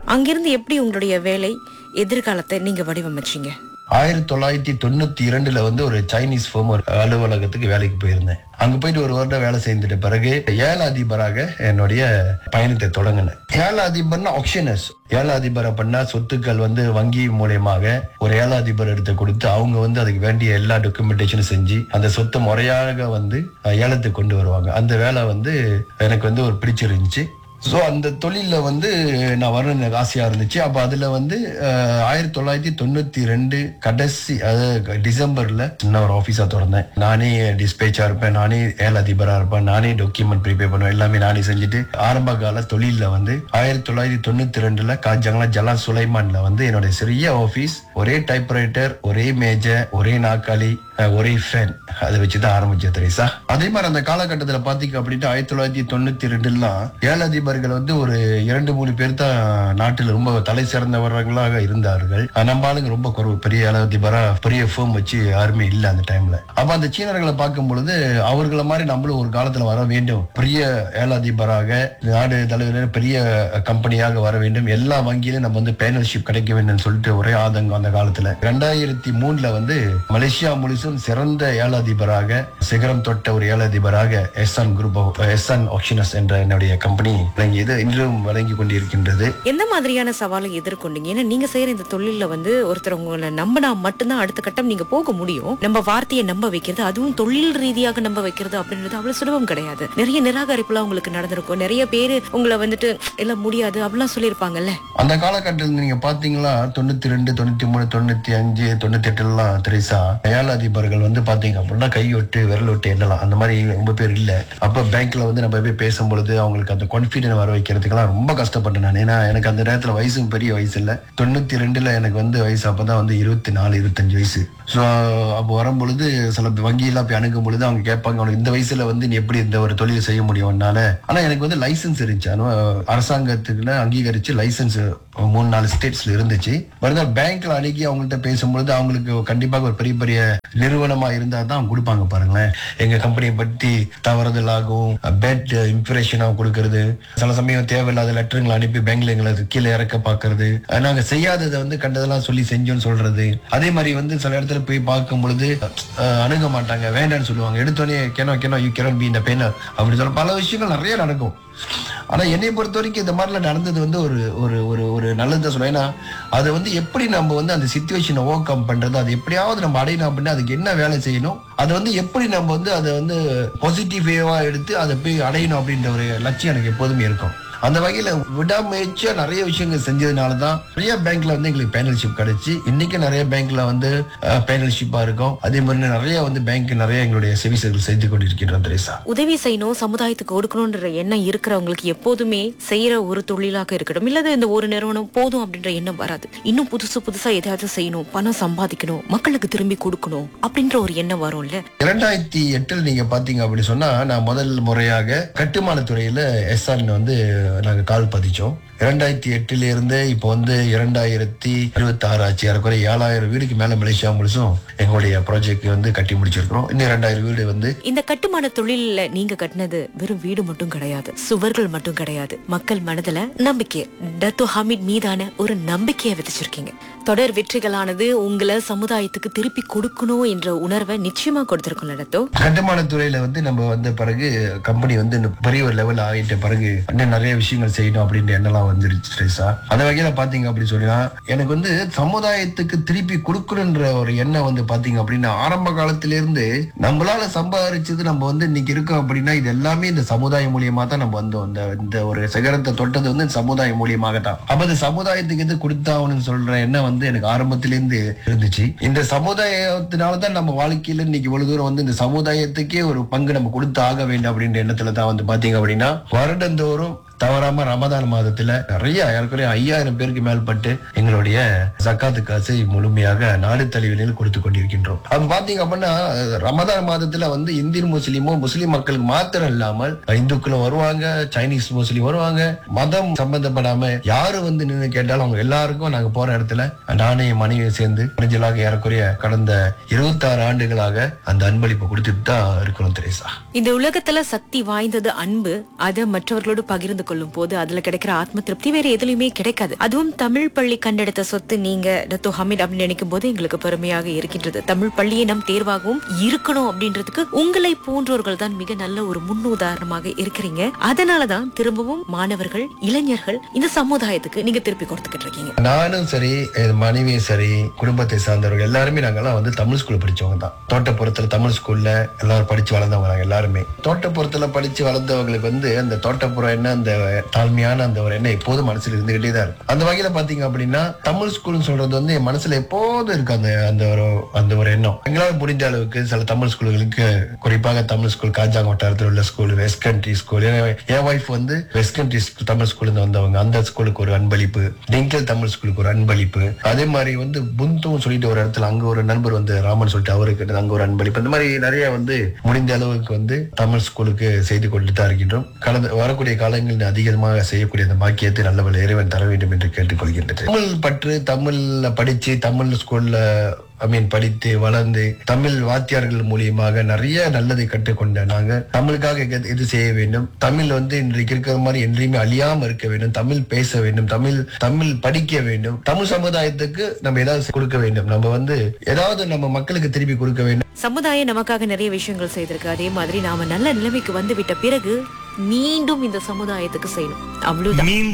அங்கிருந்து எப்படி உங்களுடைய வேலை எதிர்காலத்தை நீங்க வடிவமைச்சீங்க ஆயிரத்தி தொள்ளாயிரத்தி தொண்ணூத்தி இரண்டுல வந்து ஒரு சைனீஸ் ஃபோம் ஒரு அலுவலகத்துக்கு வேலைக்கு போயிருந்தேன் அங்க போயிட்டு ஒரு வருடம் வேலை செய்துட்ட பிறகு ஏல அதிபராக என்னுடைய பயணத்தை தொடங்கினேன் ஏல அதிபர்னா ஆக்ஷனர்ஸ் ஏல அதிபரை பண்ணா சொத்துக்கள் வந்து வங்கி மூலியமாக ஒரு ஏல அதிபர் எடுத்து கொடுத்து அவங்க வந்து அதுக்கு வேண்டிய எல்லா டாக்குமெண்டேஷனும் செஞ்சு அந்த சொத்தை முறையாக வந்து அஹ், ஏலத்துக்கு கொண்டு வருவாங்க அந்த வேலை வந்து எனக்கு வந்து ஒரு பிடிச்சிருந்துச்சு ஸோ அந்த தொழில்ல வந்து நான் வரணும்னு எனக்கு ஆசையா இருந்துச்சு அப்ப அதுல வந்து அஹ், ஆயிரத்தி தொள்ளாயிரத்தி தொண்ணூத்தி ரெண்டு கடைசி அதாவது டிசம்பர்ல சின்ன ஒரு ஆபீஸா திறந்தேன் நானே டிஸ்பேச்சா இருப்பேன் நானே ஏல அதிபரா இருப்பேன் நானே டாக்குமெண்ட் ப்ரிப்பேர் பண்ணுவேன் எல்லாமே நானே செஞ்சுட்டு ஆரம்ப கால தொழில்ல வந்து ஆயிரத்தி தொள்ளாயிரத்தி தொண்ணூத்தி ரெண்டுல காஜாங்களா ஜலா சுலைமான்ல வந்து என்னுடைய சிறிய ஆபீஸ் ஒரே டைப்ரைட்டர் ஒரே மேஜர் ஒரே நாற்காலி அஹ், ஒரே ஃபேன் அதை வச்சுதான் ஆரம்பிச்சேன் தெரியுசா அதே மாதிரி அந்த காலகட்டத்துல பாத்தீங்க அப்படின்ட்டு ஆயிரத்தி தொள்ளாயிரத்தி தொண்ணூத்தி ரெண்டுலாம் ஏழு அதிபர்கள் வந்து ஒரு இரண்டு மூணு பேர் தான் நாட்டில் ரொம்ப தலை சிறந்தவர்களாக இருந்தார்கள் அஹ், நம்ம ஆளுங்க ரொம்ப குறைவு பெரிய ஏழு அதிபரா பெரிய ஃபேம் வச்சு யாருமே இல்ல அந்த டைம்ல அப்ப அந்த சீனர்களை பார்க்கும் பொழுது அவர்கள மாதிரி நம்மளும் ஒரு காலத்துல வர வேண்டும் பெரிய ஏழு அதிபராக நாடு தலைவர் பெரிய கம்பெனியாக வர வேண்டும் எல்லா வங்கியிலும் நம்ம வந்து பேனல்ஷிப் கிடைக்க வேண்டும் சொல்லிட்டு ஒரே ஆதங்கம் அந்த காலத்துல ரெண்டாயிரத்தி மூணுல வந்து மலேசியா முழுசும் சிறந்த ஏழாதிபராக சிகரம் தொட்ட ஒரு ஏழாதிபராக எஸ்என் குரூப் எஸ்என் ஆக்ஷனஸ் என்ற என்னுடைய கம்பெனி வழங்கியது இன்றும் வழங்கி கொண்டிருக்கின்றது எந்த மாதிரியான சவாலை எதிர்கொண்டீங்க ஏன்னா நீங்க செய்யற இந்த தொழில்ல வந்து ஒருத்தர் உங்களை நம்பினா மட்டும்தான் அடுத்த கட்டம் நீங்க போக முடியும் நம்ம வார்த்தையை நம்ப வைக்கிறது அதுவும் தொழில் ரீதியாக நம்ப வைக்கிறது அப்படின்றது அவ்வளவு சுலபம் கிடையாது நிறைய நிராகரிப்புலாம் உங்களுக்கு நடந்திருக்கும் நிறைய பேரு உங்களை வந்துட்டு இல்ல முடியாது அப்படிலாம் சொல்லியிருப்பாங்கல்ல அந்த காலகட்டத்தில் நீங்க பாத்தீங்களா தொண்ணூத்தி ரெண்டு தொண்ணூத்தி மூணு தொண்ணூத்தி அஞ்சு தொண்ணூத்தி எட்டுலாம் திரைசா ஏழு அதிபர்கள் வந்து பாத்தீங்க அப்படின்னா கையொட்டு விரல் விட்டு எண்ணலாம் அந்த மாதிரி ரொம்ப பேர் இல்ல அப்ப பேங்க்ல வந்து நம்ம போய் பேசும் பொழுது அவங்களுக்கு அந்த கான்பிடன்ஸ் வர வைக்கிறதுக்கெல்லாம் ரொம்ப கஷ்டப்பட்டேன் நான் ஏன்னா எனக்கு அந்த நேரத்துல வயசும் பெரிய வயசு இல்ல தொண்ணூத்தி ரெண்டுல எனக்கு வந்து வயசு அப்பதான் வந்து இருபத்தி நாலு இருபத்தஞ்சு வயசு ஸோ அப்போ வரும்பொழுது சில வங்கியெல்லாம் போய் அணுகும் பொழுது அவங்க கேட்பாங்க உனக்கு இந்த வயசுல வந்து நீ எப்படி இந்த ஒரு தொழில் செய்ய முடியும் உன்னால ஆனா எனக்கு வந்து லைசன்ஸ் இருந்துச்சு ஆனா, அரசாங்கத்துக்குள்ள அங்கீகரிச்சு லைசன்ஸ் மூணு நாலு ஸ்டேட்ஸ்ல இருந்துச்சு மறுநாள் பேங்க்ல அணுகி அவங்கள்ட்ட பேசும்பொழுது அவங்களுக்கு கண்டிப்பாக ஒரு பெரிய பெரிய நிறுவனமா இருந்தா தான் அவங்க கொடுப்பாங்க பாருங்களேன் எங்க கம்பெனியை பத்தி தவறுதலாகவும் பேட் இம்ப்ரெஷனாக கொடுக்கறது சில சமயம் தேவையில்லாத லெட்டருங்களை அனுப்பி பேங்க்ல எங்களை கீழே இறக்க பாக்குறது அஹ் நாங்க செய்யாததை வந்து கண்டதெல்லாம் சொல்லி செஞ்சோம்னு சொல்றது அதே மாதிரி வந்து சில இடத்துல போய் பார்க்கும் பொழுது அஹ், அணுக மாட்டாங்க வேண்டாம்னு சொல்லுவாங்க எடுத்தோடனே கேனோ கேனோ யூ கேன் பி இந்த பெயின் அப்படி சொல்ல பல விஷயங்கள் நிறைய நடக்கும் ஆனா என்னை பொறுத்த வரைக்கும் இந்த மாதிரிலாம் நடந்தது வந்து ஒரு ஒரு ஒரு ஒரு நல்லது சொல்லுவேன் ஏன்னா அதை வந்து எப்படி நம்ம வந்து அந்த சுச்சுவேஷனை ஓவர் கம் பண்றது அது எப்படியாவது நம்ம அடையணும் அப்படின்னா அதுக்கு என்ன வேலை செய்யணும் அதை வந்து எப்படி நம்ம வந்து அதை வந்து பாசிட்டிவா எடுத்து அதை போய் அடையணும் அப்படின்ற ஒரு லட்சியம் எனக்கு எப்போதுமே இருக்கும் அந்த வகையில விடாமுயற்சியா நிறைய விஷயங்கள் செஞ்சதுனால தான் நிறைய பேங்க்ல வந்து எங்களுக்கு பேனல்ஷிப் கிடைச்சு இன்னைக்கு நிறைய பேங்க்ல வந்து பேனல்ஷிப்பா இருக்கும் அதே மாதிரி நிறைய வந்து பேங்க் நிறைய எங்களுடைய சர்வீஸ்கள் செய்து கொண்டிருக்கின்றோம் திரேசா உதவி செய்யணும் சமுதாயத்துக்கு கொடுக்கணும்ன்ற எண்ணம் இருக்கிறவங்களுக்கு எப்போதுமே செய்யற ஒரு தொழிலாக இருக்கட்டும் இல்லது இந்த ஒரு நிறுவனம் போதும் அப்படின்ற எண்ணம் வராது இன்னும் புதுசு புதுசா எதையாவது செய்யணும் பணம் சம்பாதிக்கணும் மக்களுக்கு திரும்பி கொடுக்கணும் அப்படின்ற ஒரு எண்ணம் வரும்ல இரண்டாயிரத்தி எட்டில் நீங்க பாத்தீங்க அப்படி சொன்னா நான் முதல் முறையாக கட்டுமான துறையில எஸ்ஆர்னு வந்து நாங்க கால் பதிச்சோம் இரண்டாயிரத்தி எட்டுல இருந்து இப்போ வந்து இரண்டாயிரத்தி இருபத்தி ஆறு ஆச்சு ஏறக்குறைய ஏழாயிரம் வீடுக்கு மேல மலேசியா முழுசும் எங்களுடைய ப்ராஜெக்ட் வந்து கட்டி முடிச்சிருக்கிறோம் இன்னும் ரெண்டாயிரம் வீடு வந்து இந்த கட்டுமான தொழில்ல நீங்க கட்டினது வெறும் வீடு மட்டும் கிடையாது சுவர்கள் மட்டும் கிடையாது மக்கள் மனதுல நம்பிக்கை டத்து ஹமீத் மீதான ஒரு நம்பிக்கையை விதைச்சிருக்கீங்க தொடர் வெற்றிகளானது உங்களை சமுதாயத்துக்கு திருப்பி கொடுக்கணும் என்ற உணர்வை நிச்சயமா கொடுத்திருக்கும்ல டத்தோ கட்டுமான துறையில வந்து நம்ம வந்த பிறகு கம்பெனி வந்து இன்னும் பெரிய ஒரு லெவல் ஆகிட்ட பிறகு இன்னும் நிறைய விஷயங்கள் செய்யணும் அப்படின்ற எண்ணம்லாம் வந்துருச்சு ஸ்ட்ரெஸ்ஸா அந்த வகையில பாத்தீங்க அப்படி சொன்னா எனக்கு வந்து சமுதாயத்துக்கு திருப்பி கொடுக்கணுன்ற ஒரு எண்ணம் வந்து பாத்தீங்க அப்படின்னா ஆரம்ப காலத்துல இருந்து நம்மளால சம்பாதிச்சது நம்ம வந்து இன்னைக்கு இருக்கோம் அப்படின்னா இது எல்லாமே இந்த சமுதாயம் மூலியமா தான் நம்ம வந்தோம் இந்த இந்த ஒரு சிகரத்தை தொட்டது வந்து இந்த சமுதாயம் மூலியமாக தான் அப்ப இந்த சமுதாயத்துக்கு எது கொடுத்தாகணும்னு சொல்ற எண்ணம் வந்து எனக்கு ஆரம்பத்திலேருந்து இருந்துச்சு இந்த சமுதாயத்தினால தான் நம்ம வாழ்க்கையில இன்னைக்கு இவ்வளவு தூரம் வந்து இந்த சமுதாயத்துக்கே ஒரு பங்கு நம்ம கொடுத்து ஆக வேண்டும் அப்படின்ற எண்ணத்துல தான் வந்து பாத்தீங்க அப்படின்னா வருடந்தோறும் தவறாம ரமதான் மாதத்துல நிறைய ஏற்கனவே ஐயாயிரம் பேருக்கு மேல்பட்டு எங்களுடைய ஜக்காத்து காசை முழுமையாக நாடு தழுவினில் கொடுத்து கொண்டிருக்கின்றோம் அது பாத்தீங்க அப்படின்னா ரமதான் மாதத்துல வந்து இந்திய முஸ்லீமோ முஸ்லீம் மக்களுக்கு மாத்திரம் இல்லாமல் இந்துக்களும் வருவாங்க சைனீஸ் முஸ்லீம் வருவாங்க மதம் சம்பந்தப்படாம யாரு வந்து நின்று கேட்டாலும் அவங்க எல்லாருக்கும் நாங்க போற இடத்துல நானே என் மனைவியை சேர்ந்து முடிஞ்சலாக ஏறக்குறைய கடந்த இருபத்தாறு ஆண்டுகளாக அந்த அன்பளிப்பை கொடுத்துட்டு தான் இருக்கிறோம் தெரேசா இந்த உலகத்துல சக்தி வாய்ந்தது அன்பு அதை மற்றவர்களோடு பகிர்ந்து கற்றுக்கொள்ளும் போது அதுல கிடைக்கிற ஆத்ம திருப்தி வேற எதுலயுமே கிடைக்காது அதுவும் தமிழ் பள்ளி கண்டெடுத்த சொத்து நீங்க டத்தோ ஹமீத் அப்படின்னு நினைக்கும் போது எங்களுக்கு பெருமையாக இருக்கின்றது தமிழ் பள்ளியை நம் தேர்வாகவும் இருக்கணும் அப்படின்றதுக்கு உங்களை போன்றோர்கள் தான் மிக நல்ல ஒரு முன்னுதாரணமாக இருக்கிறீங்க அதனாலதான் திரும்பவும் மாணவர்கள் இளைஞர்கள் இந்த சமுதாயத்துக்கு நீங்க திருப்பி கொடுத்துக்கிட்டு இருக்கீங்க நானும் சரி என் மனைவியும் சரி குடும்பத்தை சார்ந்தவர்கள் எல்லாருமே நாங்கெல்லாம் வந்து தமிழ் ஸ்கூல்ல படிச்சவங்க தான் தோட்டப்புறத்துல தமிழ் ஸ்கூல்ல எல்லாரும் படிச்சு வளர்ந்தவங்க நாங்க எல்லாருமே தோட்டப்புறத்துல படிச்சு வளர்ந்தவங்களுக்கு வந்து அந்த தோட்டப்புறம் என்ன அந்த தாழ்மையான அந்த ஒரு எண்ணம் எப்போதும் மனசுல இருந்துகிட்டே தான் இருக்கும் அந்த வகையில பாத்தீங்க அப்படின்னா தமிழ் ஸ்கூல்னு சொல்றது வந்து என் மனசுல எப்போதும் இருக்கு அந்த அந்த ஒரு அந்த ஒரு எண்ணம் எங்களால் முடிந்த அளவுக்கு சில தமிழ் ஸ்கூல்களுக்கு குறிப்பாக தமிழ் ஸ்கூல் காஞ்சாங்க வட்டாரத்தில் உள்ள ஸ்கூல் வெஸ்ட் கண்ட்ரி ஸ்கூல் என் ஒய்ஃப் வந்து வெஸ்ட் கண்ட்ரி தமிழ் ஸ்கூல்ல இருந்து வந்தவங்க அந்த ஸ்கூலுக்கு ஒரு அன்பளிப்பு டிங்கல் தமிழ் ஸ்கூலுக்கு ஒரு அன்பளிப்பு அதே மாதிரி வந்து புந்தும் சொல்லிட்டு ஒரு இடத்துல அங்க ஒரு நண்பர் வந்து ராமன் சொல்லிட்டு அவருக்கு அங்க ஒரு அன்பளிப்பு இந்த மாதிரி நிறைய வந்து முடிந்த அளவுக்கு வந்து தமிழ் ஸ்கூலுக்கு செய்து கொண்டு தான் இருக்கின்றோம் கடந்த வரக்கூடிய காலங்களில் அதிகமாக செய்யக்கூடிய அந்த பாக்கியத்தை நல்லவள் இறைவன் தர வேண்டும் என்று கேட்டுக்கொள்கின்றது தமிழ் பற்று தமிழ்ல படிச்சு தமிழ் ஸ்கூல்ல ஐ மீன் படித்து வளர்ந்து தமிழ் வாத்தியார்கள் மூலியமாக நிறைய நல்லதை கற்றுக்கொண்ட நாங்க தமிழுக்காக எது- எது செய்ய வேண்டும் தமிழ் வந்து இன்றைக்கு இருக்கிற மாதிரி என்றையுமே அழியாம இருக்க வேண்டும் தமிழ் பேச வேண்டும் தமிழ் தமிழ் படிக்க வேண்டும் தமிழ் சமுதாயத்துக்கு நம்ம ஏதாவது கொடுக்க வேண்டும் நம்ம வந்து ஏதாவது நம்ம மக்களுக்கு திருப்பி கொடுக்க வேண்டும் சமுதாயம் நமக்காக நிறைய விஷயங்கள் செய்திருக்கு அதே மாதிரி நாம நல்ல நிலைமைக்கு வந்து விட்ட பிறகு மீண்டும் இந்த சமுதாயத்துக்கு செய்யணும் அவ்வளவுதான்